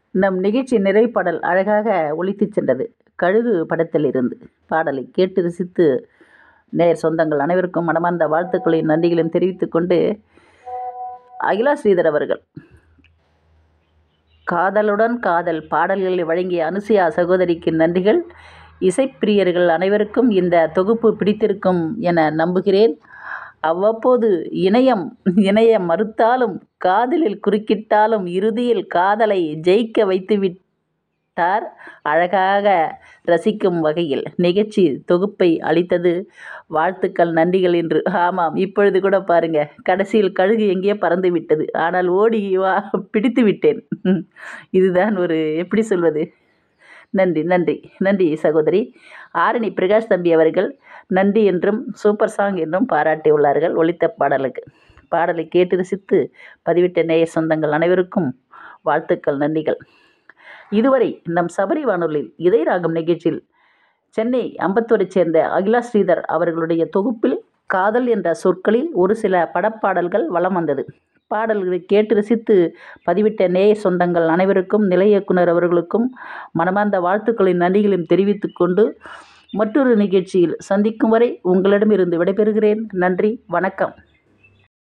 நம் நிகழ்ச்சி நிறைவுப்பாடல் அழகாக ஒலித்துச் சென்றது கழுகு படத்திலிருந்து பாடலை கேட்டு ரசித்து நேயர் சொந்தங்கள் அனைவருக்கும் மனமார்ந்த வாழ்த்துக்களையும் நன்றிகளையும் தெரிவித்துக் கொண்டு அகிலா ஸ்ரீதர் அவர்கள் காதலுடன் காதல் பாடல்களை வழங்கிய அனுசுயா சகோதரிக்கு நன்றிகள் இசைப்பிரியர்கள் அனைவருக்கும் இந்த தொகுப்பு பிடித்திருக்கும் என நம்புகிறேன் அவ்வப்போது இணையம் இணைய மறுத்தாலும் காதலில் குறுக்கிட்டாலும் இறுதியில் காதலை ஜெயிக்க வைத்துவிட்டார் அழகாக ரசிக்கும் வகையில் நிகழ்ச்சி தொகுப்பை அளித்தது வாழ்த்துக்கள் நன்றிகள் என்று ஆமாம் இப்பொழுது கூட பாருங்க கடைசியில் கழுகு எங்கேயோ பறந்து விட்டது ஆனால் ஓடி வா பிடித்து விட்டேன் இதுதான் ஒரு எப்படி சொல்வது நன்றி நன்றி நன்றி சகோதரி ஆரணி பிரகாஷ் தம்பி அவர்கள் நன்றி என்றும் சூப்பர் சாங் என்றும் பாராட்டியுள்ளார்கள் ஒலித்த பாடலுக்கு பாடலை கேட்டு ரசித்து பதிவிட்ட நேயர் சொந்தங்கள் அனைவருக்கும் வாழ்த்துக்கள் நன்றிகள் இதுவரை நம் சபரி வானொலியில் இதய ராகம் நிகழ்ச்சியில் சென்னை அம்பத்தூரைச் சேர்ந்த அகிலா ஸ்ரீதர் அவர்களுடைய தொகுப்பில் காதல் என்ற சொற்களில் ஒரு சில படப்பாடல்கள் வலம் வந்தது பாடல்களை கேட்டு ரசித்து பதிவிட்ட நேயர் சொந்தங்கள் அனைவருக்கும் நிலை இயக்குனர் அவர்களுக்கும் மனமார்ந்த வாழ்த்துக்களின் நன்றிகளையும் தெரிவித்துக் கொண்டு மற்றொரு நிகழ்ச்சியில் சந்திக்கும் வரை உங்களிடமிருந்து விடைபெறுகிறேன் நன்றி வணக்கம்